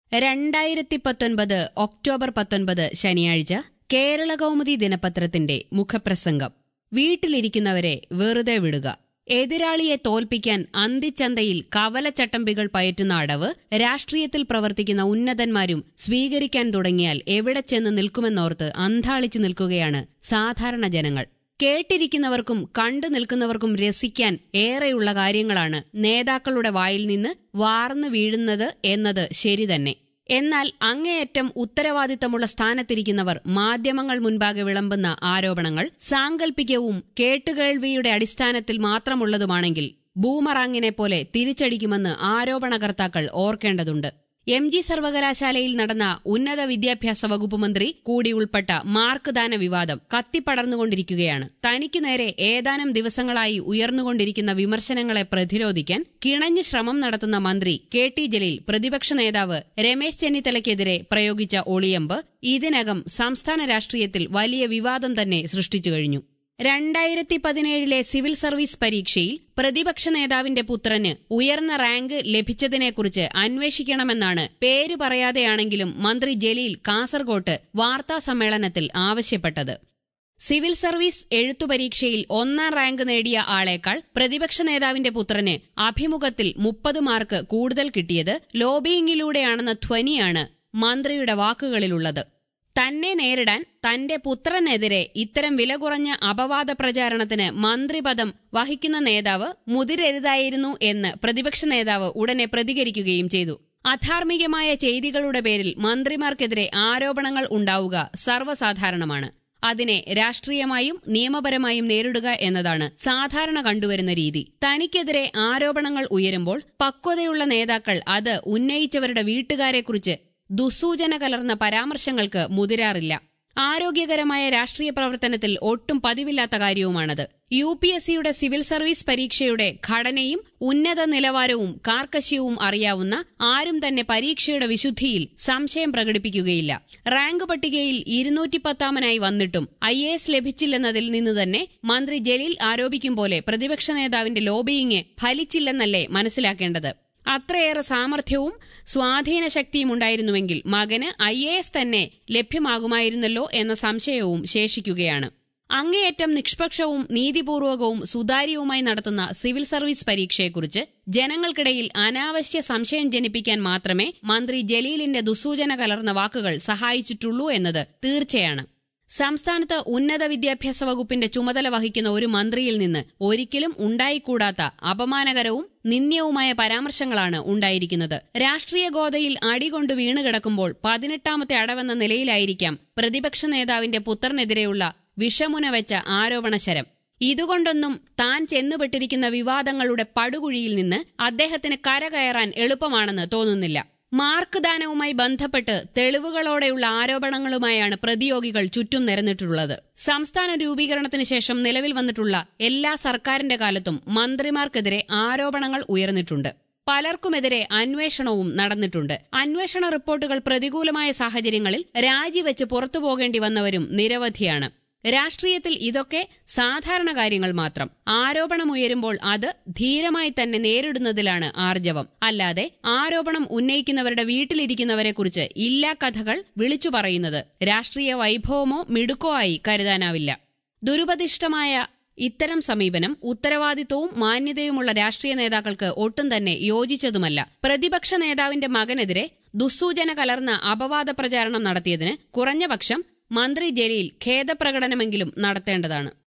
രണ്ടായിരത്തി പത്തൊൻപത് ഒക്ടോബർ പത്തൊൻപത് ശനിയാഴ്ച കേരള കൗമുദി ദിനപത്രത്തിന്റെ മുഖപ്രസംഗം വീട്ടിലിരിക്കുന്നവരെ വെറുതെ വിടുക എതിരാളിയെ തോൽപ്പിക്കാൻ അന്തിച്ചന്തയിൽ കവലച്ചട്ടമ്പികൾ പയറ്റുന്ന അടവ് രാഷ്ട്രീയത്തിൽ പ്രവർത്തിക്കുന്ന ഉന്നതന്മാരും സ്വീകരിക്കാൻ തുടങ്ങിയാൽ എവിടെ ചെന്ന് നിൽക്കുമെന്നോർത്ത് അന്താളിച്ചു നിൽക്കുകയാണ് സാധാരണ ജനങ്ങൾ കേട്ടിരിക്കുന്നവർക്കും കണ്ടു നിൽക്കുന്നവർക്കും രസിക്കാൻ ഏറെയുള്ള കാര്യങ്ങളാണ് നേതാക്കളുടെ വായിൽ നിന്ന് വാർന്നു വീഴുന്നത് എന്നത് ശരി തന്നെ എന്നാൽ അങ്ങേയറ്റം ഉത്തരവാദിത്തമുള്ള സ്ഥാനത്തിരിക്കുന്നവർ മാധ്യമങ്ങൾ മുൻപാകെ വിളമ്പുന്ന ആരോപണങ്ങൾ സാങ്കല്പികവും കേട്ടുകേൾവിയുടെ അടിസ്ഥാനത്തിൽ മാത്രമുള്ളതുമാണെങ്കിൽ ബൂമറാങ്ങിനെ പോലെ തിരിച്ചടിക്കുമെന്ന് ആരോപണകർത്താക്കൾ ഓർക്കേണ്ടതുണ്ട് എം ജി സർവകലാശാലയിൽ നടന്ന ഉന്നത വിദ്യാഭ്യാസ വകുപ്പ് മന്ത്രി കൂടി ഉൾപ്പെട്ട മാർക്ക് ദാന വിവാദം കത്തിപ്പടർന്നുകൊണ്ടിരിക്കുകയാണ് തനിക്കു നേരെ ഏതാനും ദിവസങ്ങളായി ഉയർന്നുകൊണ്ടിരിക്കുന്ന വിമർശനങ്ങളെ പ്രതിരോധിക്കാൻ കിണഞ്ഞു ശ്രമം നടത്തുന്ന മന്ത്രി കെ ടി ജലീൽ പ്രതിപക്ഷ നേതാവ് രമേശ് ചെന്നിത്തലയ്ക്കെതിരെ പ്രയോഗിച്ച ഒളിയമ്പ് ഇതിനകം സംസ്ഥാന രാഷ്ട്രീയത്തിൽ വലിയ വിവാദം തന്നെ സൃഷ്ടിച്ചു കഴിഞ്ഞു രണ്ടായിരത്തി പതിനേഴിലെ സിവിൽ സർവീസ് പരീക്ഷയിൽ പ്രതിപക്ഷ നേതാവിന്റെ പുത്രന് ഉയർന്ന റാങ്ക് ലഭിച്ചതിനെക്കുറിച്ച് അന്വേഷിക്കണമെന്നാണ് പേര് പറയാതെയാണെങ്കിലും മന്ത്രി ജലീൽ കാസർകോട്ട് വാർത്താ സമ്മേളനത്തിൽ ആവശ്യപ്പെട്ടത് സിവിൽ സർവീസ് എഴുത്തു പരീക്ഷയിൽ ഒന്നാം റാങ്ക് നേടിയ ആളേക്കാൾ പ്രതിപക്ഷ നേതാവിന്റെ പുത്രന് അഭിമുഖത്തിൽ മുപ്പത് മാർക്ക് കൂടുതൽ കിട്ടിയത് ലോബിയിങ്ങിലൂടെയാണെന്ന ധ്വനിയാണ് മന്ത്രിയുടെ വാക്കുകളിലുള്ളത് തന്നെ നേരിടാൻ തന്റെ പുത്രനെതിരെ ഇത്തരം വില കുറഞ്ഞ അപവാദ പ്രചാരണത്തിന് മന്ത്രിപദം വഹിക്കുന്ന നേതാവ് മുതിരരുതായിരുന്നു എന്ന് പ്രതിപക്ഷ നേതാവ് ഉടനെ പ്രതികരിക്കുകയും ചെയ്തു അധാർമികമായ ചെയ്തികളുടെ പേരിൽ മന്ത്രിമാർക്കെതിരെ ആരോപണങ്ങൾ ഉണ്ടാവുക സർവ്വസാധാരണമാണ് അതിനെ രാഷ്ട്രീയമായും നിയമപരമായും നേരിടുക എന്നതാണ് സാധാരണ കണ്ടുവരുന്ന രീതി തനിക്കെതിരെ ആരോപണങ്ങൾ ഉയരുമ്പോൾ പക്വതയുള്ള നേതാക്കൾ അത് ഉന്നയിച്ചവരുടെ വീട്ടുകാരെക്കുറിച്ച് ദുസൂചന കലർന്ന പരാമർശങ്ങൾക്ക് മുതിരാറില്ല ആരോഗ്യകരമായ രാഷ്ട്രീയ പ്രവർത്തനത്തിൽ ഒട്ടും പതിവില്ലാത്ത കാര്യവുമാണത് യു പി എസ് സിയുടെ സിവിൽ സർവീസ് പരീക്ഷയുടെ ഘടനയും ഉന്നത നിലവാരവും കാർക്കശ്യവും അറിയാവുന്ന ആരും തന്നെ പരീക്ഷയുടെ വിശുദ്ധിയിൽ സംശയം പ്രകടിപ്പിക്കുകയില്ല റാങ്ക് പട്ടികയിൽ ഇരുന്നൂറ്റി പത്താമനായി വന്നിട്ടും ഐ എ എസ് ലഭിച്ചില്ലെന്നതിൽ നിന്ന് തന്നെ മന്ത്രി ജലീൽ ആരോപിക്കും പോലെ പ്രതിപക്ഷ നേതാവിന്റെ ലോബിയിങ് ഫലിച്ചില്ലെന്നല്ലേ മനസ്സിലാക്കേണ്ടത് അത്രയേറെ സാമർഥ്യവും സ്വാധീന ശക്തിയും ഉണ്ടായിരുന്നുവെങ്കിൽ മകന് ഐ എ എസ് തന്നെ ലഭ്യമാകുമായിരുന്നല്ലോ എന്ന സംശയവും ശേഷിക്കുകയാണ് അങ്ങേയറ്റം നിഷ്പക്ഷവും നീതിപൂർവകവും സുതാര്യവുമായി നടത്തുന്ന സിവിൽ സർവീസ് പരീക്ഷയെക്കുറിച്ച് ജനങ്ങൾക്കിടയിൽ അനാവശ്യ സംശയം ജനിപ്പിക്കാൻ മാത്രമേ മന്ത്രി ജലീലിന്റെ ദുസൂചന കലർന്ന വാക്കുകൾ സഹായിച്ചിട്ടുള്ളൂ എന്നത് തീർച്ചയാണ് സംസ്ഥാനത്ത് ഉന്നത വിദ്യാഭ്യാസ വകുപ്പിന്റെ ചുമതല വഹിക്കുന്ന ഒരു മന്ത്രിയിൽ നിന്ന് ഒരിക്കലും ഉണ്ടായിക്കൂടാത്ത അപമാനകരവും നിന്ദ്യവുമായ പരാമർശങ്ങളാണ് ഉണ്ടായിരിക്കുന്നത് രാഷ്ട്രീയ ഗോതയിൽ അടികൊണ്ട് വീണുകിടക്കുമ്പോൾ പതിനെട്ടാമത്തെ അടവെന്ന നിലയിലായിരിക്കാം പ്രതിപക്ഷ നേതാവിന്റെ പുത്രനെതിരെയുള്ള വിഷമുന വെച്ച ആരോപണശരം ഇതുകൊണ്ടൊന്നും താൻ ചെന്നുപെട്ടിരിക്കുന്ന വിവാദങ്ങളുടെ പടുകുഴിയിൽ നിന്ന് അദ്ദേഹത്തിന് കരകയറാൻ എളുപ്പമാണെന്ന് തോന്നുന്നില്ല മാർക്ക് ദാനവുമായി ബന്ധപ്പെട്ട് തെളിവുകളോടെയുള്ള ആരോപണങ്ങളുമായാണ് പ്രതിയോഗികൾ ചുറ്റും നിരന്നിട്ടുള്ളത് സംസ്ഥാന രൂപീകരണത്തിന് ശേഷം നിലവിൽ വന്നിട്ടുള്ള എല്ലാ സർക്കാരിന്റെ കാലത്തും മന്ത്രിമാർക്കെതിരെ ആരോപണങ്ങൾ ഉയർന്നിട്ടുണ്ട് പലർക്കുമെതിരെ അന്വേഷണവും നടന്നിട്ടുണ്ട് അന്വേഷണ റിപ്പോർട്ടുകൾ പ്രതികൂലമായ സാഹചര്യങ്ങളിൽ രാജിവെച്ച് പുറത്തുപോകേണ്ടി വന്നവരും നിരവധിയാണ് രാഷ്ട്രീയത്തിൽ ഇതൊക്കെ സാധാരണ കാര്യങ്ങൾ മാത്രം ആരോപണമുയരുമ്പോൾ അത് ധീരമായി തന്നെ നേരിടുന്നതിലാണ് ആർജവം അല്ലാതെ ആരോപണം ഉന്നയിക്കുന്നവരുടെ വീട്ടിലിരിക്കുന്നവരെക്കുറിച്ച് ഇല്ലാ കഥകൾ വിളിച്ചു പറയുന്നത് രാഷ്ട്രീയ വൈഭവമോ മിടുക്കോ ആയി കരുതാനാവില്ല ദുരുപദിഷ്ടമായ ഇത്തരം സമീപനം ഉത്തരവാദിത്വവും മാന്യതയുമുള്ള രാഷ്ട്രീയ നേതാക്കൾക്ക് ഒട്ടും തന്നെ യോജിച്ചതുമല്ല പ്രതിപക്ഷ നേതാവിന്റെ മകനെതിരെ ദുസ്സൂചന കലർന്ന അപവാദ പ്രചാരണം നടത്തിയതിന് കുറഞ്ഞപക്ഷം മന്ത്രി ജലീൽ ഖേദപ്രകടനമെങ്കിലും നടത്തേണ്ടതാണ്